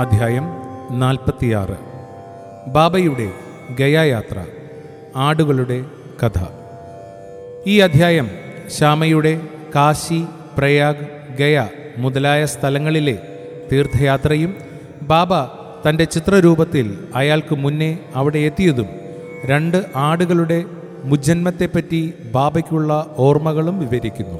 അധ്യായം നാൽപ്പത്തിയാറ് ബാബയുടെ ഗയായാത്ര ആടുകളുടെ കഥ ഈ അധ്യായം ശ്യാമയുടെ കാശി പ്രയാഗ് ഗയ മുതലായ സ്ഥലങ്ങളിലെ തീർത്ഥയാത്രയും ബാബ തൻ്റെ ചിത്രരൂപത്തിൽ അയാൾക്ക് മുന്നേ അവിടെ എത്തിയതും രണ്ട് ആടുകളുടെ മുജ്ജന്മത്തെപ്പറ്റി ബാബയ്ക്കുള്ള ഓർമ്മകളും വിവരിക്കുന്നു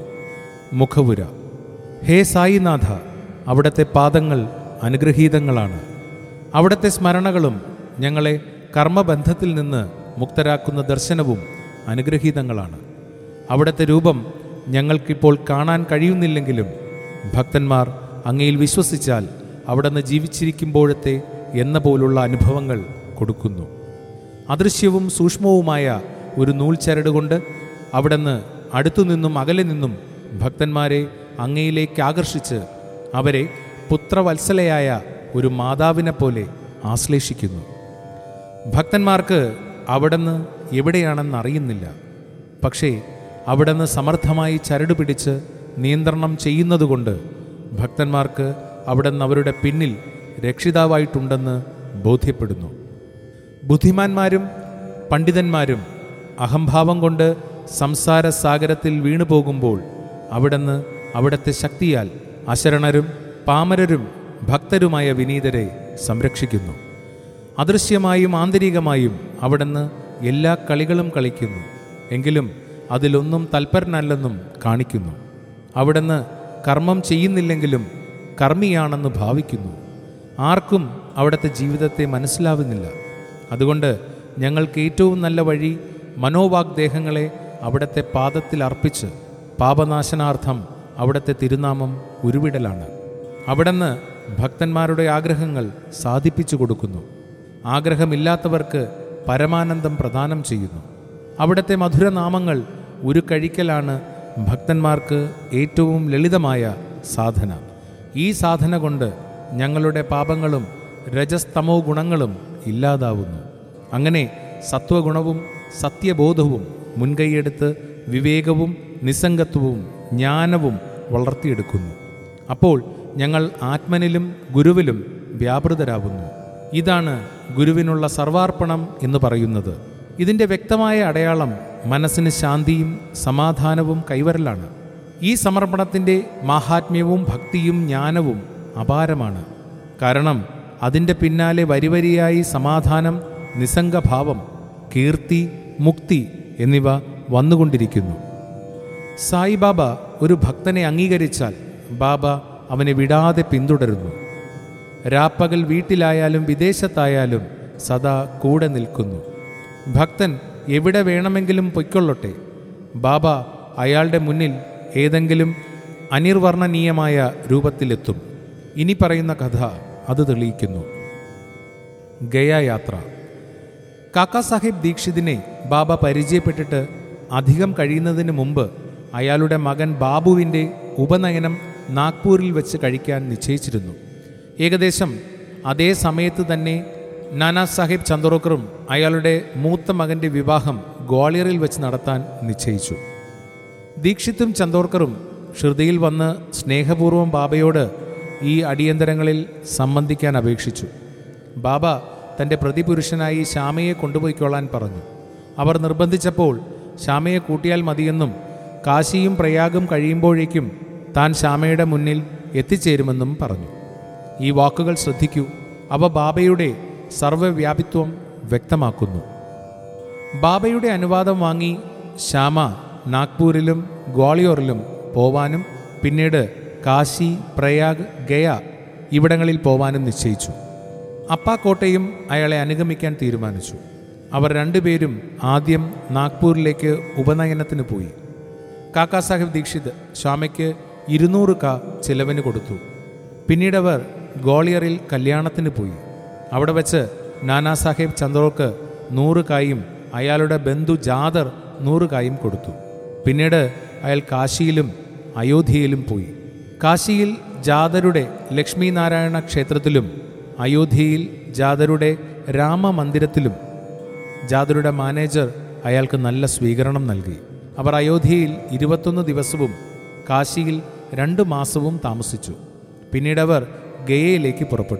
മുഖവുര ഹേ സായിനാഥ അവിടുത്തെ പാദങ്ങൾ അനുഗ്രഹീതങ്ങളാണ് അവിടുത്തെ സ്മരണകളും ഞങ്ങളെ കർമ്മബന്ധത്തിൽ നിന്ന് മുക്തരാക്കുന്ന ദർശനവും അനുഗ്രഹീതങ്ങളാണ് അവിടുത്തെ രൂപം ഞങ്ങൾക്കിപ്പോൾ കാണാൻ കഴിയുന്നില്ലെങ്കിലും ഭക്തന്മാർ അങ്ങയിൽ വിശ്വസിച്ചാൽ അവിടുന്ന് ജീവിച്ചിരിക്കുമ്പോഴത്തെ എന്ന പോലുള്ള അനുഭവങ്ങൾ കൊടുക്കുന്നു അദൃശ്യവും സൂക്ഷ്മവുമായ ഒരു നൂൽച്ചരട് കൊണ്ട് അവിടുന്ന് അടുത്തുനിന്നും അകലെ നിന്നും ഭക്തന്മാരെ അങ്ങയിലേക്ക് ആകർഷിച്ച് അവരെ പുത്രവത്സലയായ ഒരു മാതാവിനെ പോലെ ആശ്ലേഷിക്കുന്നു ഭക്തന്മാർക്ക് അവിടുന്ന് എവിടെയാണെന്ന് അറിയുന്നില്ല പക്ഷേ അവിടുന്ന് സമർത്ഥമായി ചരട് പിടിച്ച് നിയന്ത്രണം ചെയ്യുന്നതുകൊണ്ട് ഭക്തന്മാർക്ക് അവിടുന്ന് അവരുടെ പിന്നിൽ രക്ഷിതാവായിട്ടുണ്ടെന്ന് ബോധ്യപ്പെടുന്നു ബുദ്ധിമാന്മാരും പണ്ഡിതന്മാരും അഹംഭാവം കൊണ്ട് സംസാര സാഗരത്തിൽ വീണു പോകുമ്പോൾ അവിടുന്ന് അവിടുത്തെ ശക്തിയാൽ അശരണരും പാമരരും ഭക്തരുമായ വിനീതരെ സംരക്ഷിക്കുന്നു അദൃശ്യമായും ആന്തരികമായും അവിടുന്ന് എല്ലാ കളികളും കളിക്കുന്നു എങ്കിലും അതിലൊന്നും തൽപരനല്ലെന്നും കാണിക്കുന്നു അവിടുന്ന് കർമ്മം ചെയ്യുന്നില്ലെങ്കിലും കർമ്മിയാണെന്ന് ഭാവിക്കുന്നു ആർക്കും അവിടുത്തെ ജീവിതത്തെ മനസ്സിലാവുന്നില്ല അതുകൊണ്ട് ഞങ്ങൾക്ക് ഏറ്റവും നല്ല വഴി മനോവാഗ്ദേഹങ്ങളെ അവിടുത്തെ പാദത്തിൽ അർപ്പിച്ച് പാപനാശനാർത്ഥം അവിടുത്തെ തിരുനാമം ഉരുവിടലാണ് അവിടുന്ന് ഭക്തന്മാരുടെ ആഗ്രഹങ്ങൾ സാധിപ്പിച്ചു കൊടുക്കുന്നു ആഗ്രഹമില്ലാത്തവർക്ക് പരമാനന്ദം പ്രദാനം ചെയ്യുന്നു അവിടുത്തെ മധുരനാമങ്ങൾ ഉരുക്കഴിക്കലാണ് ഭക്തന്മാർക്ക് ഏറ്റവും ലളിതമായ സാധന ഈ സാധന കൊണ്ട് ഞങ്ങളുടെ പാപങ്ങളും രജസ്തമോ ഗുണങ്ങളും ഇല്ലാതാവുന്നു അങ്ങനെ സത്വഗുണവും സത്യബോധവും മുൻകൈയെടുത്ത് വിവേകവും നിസ്സംഗത്വവും ജ്ഞാനവും വളർത്തിയെടുക്കുന്നു അപ്പോൾ ഞങ്ങൾ ആത്മനിലും ഗുരുവിലും വ്യാപൃതരാകുന്നു ഇതാണ് ഗുരുവിനുള്ള സർവാർപ്പണം എന്ന് പറയുന്നത് ഇതിൻ്റെ വ്യക്തമായ അടയാളം മനസ്സിന് ശാന്തിയും സമാധാനവും കൈവരലാണ് ഈ സമർപ്പണത്തിൻ്റെ മാഹാത്മ്യവും ഭക്തിയും ജ്ഞാനവും അപാരമാണ് കാരണം അതിൻ്റെ പിന്നാലെ വരിവരിയായി സമാധാനം നിസ്സംഗഭാവം കീർത്തി മുക്തി എന്നിവ വന്നുകൊണ്ടിരിക്കുന്നു സായിബാബ ഒരു ഭക്തനെ അംഗീകരിച്ചാൽ ബാബ അവനെ വിടാതെ പിന്തുടരുന്നു രാപ്പകൽ വീട്ടിലായാലും വിദേശത്തായാലും സദാ കൂടെ നിൽക്കുന്നു ഭക്തൻ എവിടെ വേണമെങ്കിലും പൊയ്ക്കൊള്ളട്ടെ ബാബ അയാളുടെ മുന്നിൽ ഏതെങ്കിലും അനിർവർണ്ണനീയമായ രൂപത്തിലെത്തും ഇനി പറയുന്ന കഥ അത് തെളിയിക്കുന്നു ഗയായാത്ര കാക്കാ സാഹിബ് ദീക്ഷിതിനെ ബാബ പരിചയപ്പെട്ടിട്ട് അധികം കഴിയുന്നതിന് മുമ്പ് അയാളുടെ മകൻ ബാബുവിൻ്റെ ഉപനയനം നാഗ്പൂരിൽ വെച്ച് കഴിക്കാൻ നിശ്ചയിച്ചിരുന്നു ഏകദേശം അതേ സമയത്ത് തന്നെ നാനാ സാഹിബ് ചന്ദ്രോക്കറും അയാളുടെ മൂത്ത മകൻ്റെ വിവാഹം ഗ്വാളിയറിൽ വെച്ച് നടത്താൻ നിശ്ചയിച്ചു ദീക്ഷിത്തും ചന്തോർക്കറും ഷിർദിയിൽ വന്ന് സ്നേഹപൂർവ്വം ബാബയോട് ഈ അടിയന്തരങ്ങളിൽ സംബന്ധിക്കാൻ അപേക്ഷിച്ചു ബാബ തൻ്റെ പ്രതിപുരുഷനായി ശ്യാമയെ കൊണ്ടുപോയിക്കൊള്ളാൻ പറഞ്ഞു അവർ നിർബന്ധിച്ചപ്പോൾ ശ്യാമയെ കൂട്ടിയാൽ മതിയെന്നും കാശിയും പ്രയാഗും കഴിയുമ്പോഴേക്കും താൻ ശ്യാമയുടെ മുന്നിൽ എത്തിച്ചേരുമെന്നും പറഞ്ഞു ഈ വാക്കുകൾ ശ്രദ്ധിക്കൂ അവ ബാബയുടെ സർവ്വവ്യാപിത്വം വ്യക്തമാക്കുന്നു ബാബയുടെ അനുവാദം വാങ്ങി ശ്യാമ നാഗ്പൂരിലും ഗ്വാളിയോറിലും പോവാനും പിന്നീട് കാശി പ്രയാഗ് ഗയ ഇവിടങ്ങളിൽ പോവാനും നിശ്ചയിച്ചു അപ്പാക്കോട്ടയും അയാളെ അനുഗമിക്കാൻ തീരുമാനിച്ചു അവർ രണ്ടുപേരും ആദ്യം നാഗ്പൂരിലേക്ക് ഉപനയനത്തിന് പോയി കാക്കാ സാഹിബ് ദീക്ഷിത് ശ്യാമയ്ക്ക് ഇരുന്നൂറ് ക ചിലവിന് കൊടുത്തു പിന്നീടവർ ഗ്വാളിയറിൽ കല്യാണത്തിന് പോയി അവിടെ വെച്ച് നാനാ സാഹിബ് ചന്ദ്രോക്ക് നൂറ് കായും അയാളുടെ ബന്ധു ജാദർ നൂറ് കായും കൊടുത്തു പിന്നീട് അയാൾ കാശിയിലും അയോധ്യയിലും പോയി കാശിയിൽ ജാദരുടെ ലക്ഷ്മി നാരായണ ക്ഷേത്രത്തിലും അയോധ്യയിൽ ജാദരുടെ രാമമന്ദിരത്തിലും ജാദരുടെ മാനേജർ അയാൾക്ക് നല്ല സ്വീകരണം നൽകി അവർ അയോധ്യയിൽ ഇരുപത്തൊന്ന് ദിവസവും കാശിയിൽ രണ്ട് മാസവും താമസിച്ചു പിന്നീടവർ ഗയയിലേക്ക് പുറപ്പെട്ടു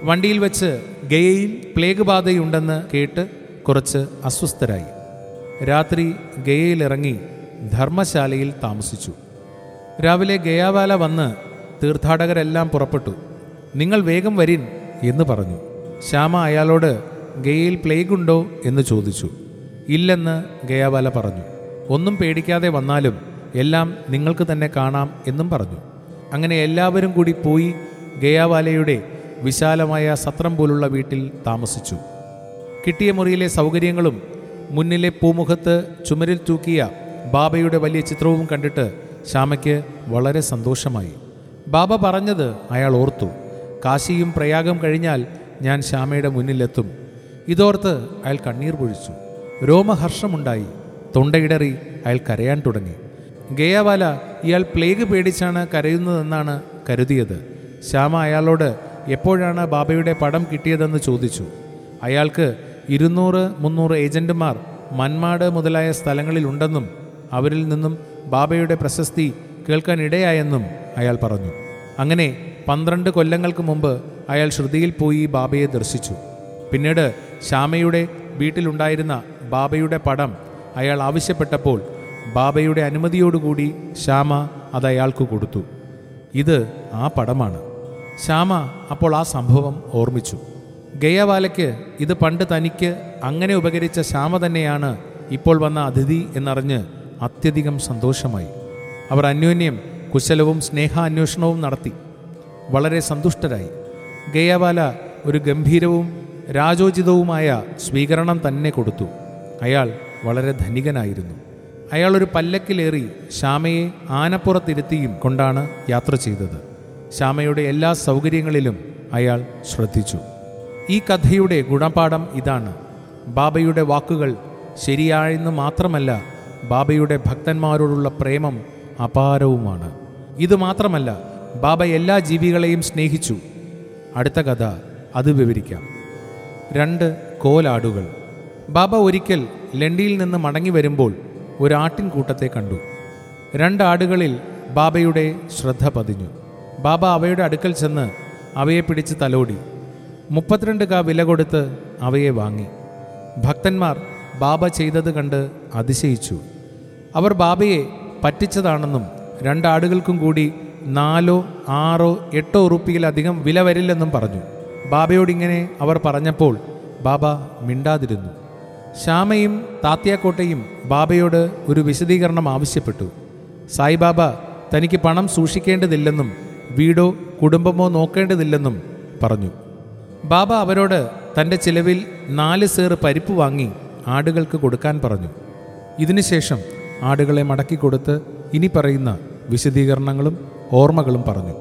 വണ്ടിയിൽ വെച്ച് ഗയയിൽ പ്ലേഗ് ബാധയുണ്ടെന്ന് കേട്ട് കുറച്ച് അസ്വസ്ഥരായി രാത്രി ഗയയിലിറങ്ങി ധർമ്മശാലയിൽ താമസിച്ചു രാവിലെ ഗയാവാല വന്ന് തീർത്ഥാടകരെല്ലാം പുറപ്പെട്ടു നിങ്ങൾ വേഗം വരിൻ എന്ന് പറഞ്ഞു ശ്യാമ അയാളോട് ഗയയിൽ പ്ലേഗ് ഉണ്ടോ എന്ന് ചോദിച്ചു ഇല്ലെന്ന് ഗയാവാല പറഞ്ഞു ഒന്നും പേടിക്കാതെ വന്നാലും എല്ലാം നിങ്ങൾക്ക് തന്നെ കാണാം എന്നും പറഞ്ഞു അങ്ങനെ എല്ലാവരും കൂടി പോയി ഗയാവാലയുടെ വിശാലമായ സത്രം പോലുള്ള വീട്ടിൽ താമസിച്ചു കിട്ടിയ മുറിയിലെ സൗകര്യങ്ങളും മുന്നിലെ പൂമുഖത്ത് ചുമരിൽ തൂക്കിയ ബാബയുടെ വലിയ ചിത്രവും കണ്ടിട്ട് ശ്യാമയ്ക്ക് വളരെ സന്തോഷമായി ബാബ പറഞ്ഞത് അയാൾ ഓർത്തു കാശിയും പ്രയാഗം കഴിഞ്ഞാൽ ഞാൻ ശ്യാമയുടെ മുന്നിലെത്തും ഇതോർത്ത് അയാൾ കണ്ണീർ പൊഴിച്ചു രോമഹർഷമുണ്ടായി തൊണ്ടയിടറി അയാൾ കരയാൻ തുടങ്ങി ഗയാവാല ഇയാൾ പ്ലേഗ് പേടിച്ചാണ് കരയുന്നതെന്നാണ് കരുതിയത് ശ്യാമ അയാളോട് എപ്പോഴാണ് ബാബയുടെ പടം കിട്ടിയതെന്ന് ചോദിച്ചു അയാൾക്ക് ഇരുന്നൂറ് മുന്നൂറ് ഏജന്റുമാർ മന്മാട് മുതലായ സ്ഥലങ്ങളിലുണ്ടെന്നും അവരിൽ നിന്നും ബാബയുടെ പ്രശസ്തി കേൾക്കാൻ ഇടയായെന്നും അയാൾ പറഞ്ഞു അങ്ങനെ പന്ത്രണ്ട് കൊല്ലങ്ങൾക്ക് മുമ്പ് അയാൾ ശ്രുതിയിൽ പോയി ബാബയെ ദർശിച്ചു പിന്നീട് ശ്യാമയുടെ വീട്ടിലുണ്ടായിരുന്ന ബാബയുടെ പടം അയാൾ ആവശ്യപ്പെട്ടപ്പോൾ ബാബയുടെ അനുമതിയോടുകൂടി ശ്യാമ അത് അയാൾക്ക് കൊടുത്തു ഇത് ആ പടമാണ് ശ്യാമ അപ്പോൾ ആ സംഭവം ഓർമ്മിച്ചു ഗയവാലയ്ക്ക് ഇത് പണ്ട് തനിക്ക് അങ്ങനെ ഉപകരിച്ച ശ്യാമ തന്നെയാണ് ഇപ്പോൾ വന്ന അതിഥി എന്നറിഞ്ഞ് അത്യധികം സന്തോഷമായി അവർ അന്യോന്യം കുശലവും സ്നേഹാന്വേഷണവും നടത്തി വളരെ സന്തുഷ്ടരായി ഗയവാല ഒരു ഗംഭീരവും രാജോചിതവുമായ സ്വീകരണം തന്നെ കൊടുത്തു അയാൾ വളരെ ധനികനായിരുന്നു അയാൾ ഒരു പല്ലക്കിലേറി ശ്യാമയെ ആനപ്പുറത്തിരുത്തിയും കൊണ്ടാണ് യാത്ര ചെയ്തത് ശ്യാമയുടെ എല്ലാ സൗകര്യങ്ങളിലും അയാൾ ശ്രദ്ധിച്ചു ഈ കഥയുടെ ഗുണപാഠം ഇതാണ് ബാബയുടെ വാക്കുകൾ ശരിയായെന്ന് മാത്രമല്ല ബാബയുടെ ഭക്തന്മാരോടുള്ള പ്രേമം അപാരവുമാണ് ഇത് മാത്രമല്ല ബാബ എല്ലാ ജീവികളെയും സ്നേഹിച്ചു അടുത്ത കഥ അത് വിവരിക്കാം രണ്ട് കോലാടുകൾ ബാബ ഒരിക്കൽ ലണ്ടിയിൽ നിന്ന് മടങ്ങി വരുമ്പോൾ ഒരു ആട്ടിൻകൂട്ടത്തെ കണ്ടു രണ്ടാടുകളിൽ ബാബയുടെ ശ്രദ്ധ പതിഞ്ഞു ബാബ അവയുടെ അടുക്കൽ ചെന്ന് അവയെ പിടിച്ച് തലോടി മുപ്പത്തിരണ്ട് കാ വില കൊടുത്ത് അവയെ വാങ്ങി ഭക്തന്മാർ ബാബ ചെയ്തത് കണ്ട് അതിശയിച്ചു അവർ ബാബയെ പറ്റിച്ചതാണെന്നും രണ്ടാടുകൾക്കും കൂടി നാലോ ആറോ എട്ടോ ഉറുപ്പിയിലധികം വില വരില്ലെന്നും പറഞ്ഞു ബാബയോടിങ്ങനെ അവർ പറഞ്ഞപ്പോൾ ബാബ മിണ്ടാതിരുന്നു ശ്യാമയും താത്യാക്കോട്ടയും ബാബയോട് ഒരു വിശദീകരണം ആവശ്യപ്പെട്ടു സായിബാബ തനിക്ക് പണം സൂക്ഷിക്കേണ്ടതില്ലെന്നും വീടോ കുടുംബമോ നോക്കേണ്ടതില്ലെന്നും പറഞ്ഞു ബാബ അവരോട് തൻ്റെ ചിലവിൽ നാല് സേർ പരിപ്പ് വാങ്ങി ആടുകൾക്ക് കൊടുക്കാൻ പറഞ്ഞു ഇതിനുശേഷം ആടുകളെ മടക്കി കൊടുത്ത് ഇനി പറയുന്ന വിശദീകരണങ്ങളും ഓർമ്മകളും പറഞ്ഞു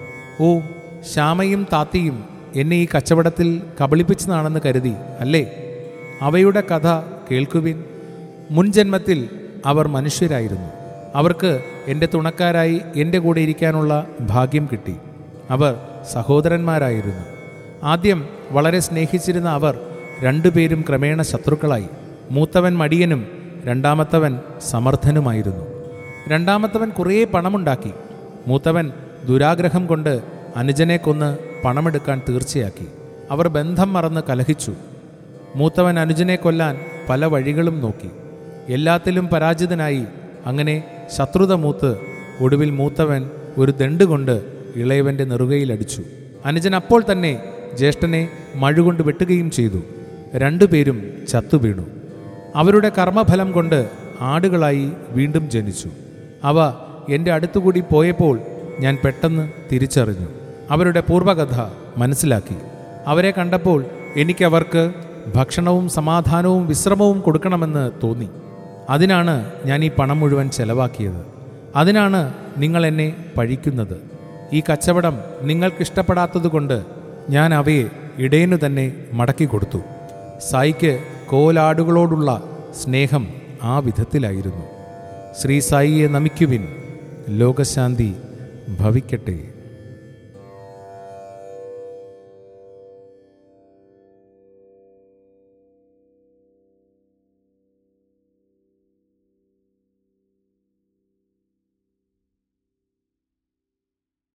ഓ ശ്യാമയും താത്തിയും എന്നെ ഈ കച്ചവടത്തിൽ കബളിപ്പിച്ചതാണെന്ന് കരുതി അല്ലേ അവയുടെ കഥ കേൾക്കുവിൻ മുൻജന്മത്തിൽ അവർ മനുഷ്യരായിരുന്നു അവർക്ക് എൻ്റെ തുണക്കാരായി എൻ്റെ കൂടെ ഇരിക്കാനുള്ള ഭാഗ്യം കിട്ടി അവർ സഹോദരന്മാരായിരുന്നു ആദ്യം വളരെ സ്നേഹിച്ചിരുന്ന അവർ രണ്ടുപേരും ക്രമേണ ശത്രുക്കളായി മൂത്തവൻ മടിയനും രണ്ടാമത്തവൻ സമർത്ഥനുമായിരുന്നു രണ്ടാമത്തവൻ കുറേ പണമുണ്ടാക്കി മൂത്തവൻ ദുരാഗ്രഹം കൊണ്ട് അനുജനെ കൊന്ന് പണമെടുക്കാൻ തീർച്ചയാക്കി അവർ ബന്ധം മറന്ന് കലഹിച്ചു മൂത്തവൻ അനുജനെ കൊല്ലാൻ പല വഴികളും നോക്കി എല്ലാത്തിലും പരാജിതനായി അങ്ങനെ ശത്രുത മൂത്ത് ഒടുവിൽ മൂത്തവൻ ഒരു ദണ്ട് കൊണ്ട് ഇളയവൻ്റെ നെറുകയിലടിച്ചു അനുജൻ അപ്പോൾ തന്നെ ജ്യേഷ്ഠനെ മഴുകൊണ്ട് വെട്ടുകയും ചെയ്തു രണ്ടുപേരും ചത്തുവീണു അവരുടെ കർമ്മഫലം കൊണ്ട് ആടുകളായി വീണ്ടും ജനിച്ചു അവ എൻ്റെ അടുത്തുകൂടി പോയപ്പോൾ ഞാൻ പെട്ടെന്ന് തിരിച്ചറിഞ്ഞു അവരുടെ പൂർവ്വകഥ മനസ്സിലാക്കി അവരെ കണ്ടപ്പോൾ എനിക്കവർക്ക് ഭക്ഷണവും സമാധാനവും വിശ്രമവും കൊടുക്കണമെന്ന് തോന്നി അതിനാണ് ഞാൻ ഈ പണം മുഴുവൻ ചെലവാക്കിയത് അതിനാണ് നിങ്ങൾ എന്നെ പഴിക്കുന്നത് ഈ കച്ചവടം നിങ്ങൾക്കിഷ്ടപ്പെടാത്തതുകൊണ്ട് ഞാൻ അവയെ ഇടയനു തന്നെ മടക്കി കൊടുത്തു സായിക്ക് കോലാടുകളോടുള്ള സ്നേഹം ആ വിധത്തിലായിരുന്നു ശ്രീ സായിയെ നമിക്കുവിൻ ലോകശാന്തി ഭവിക്കട്ടെ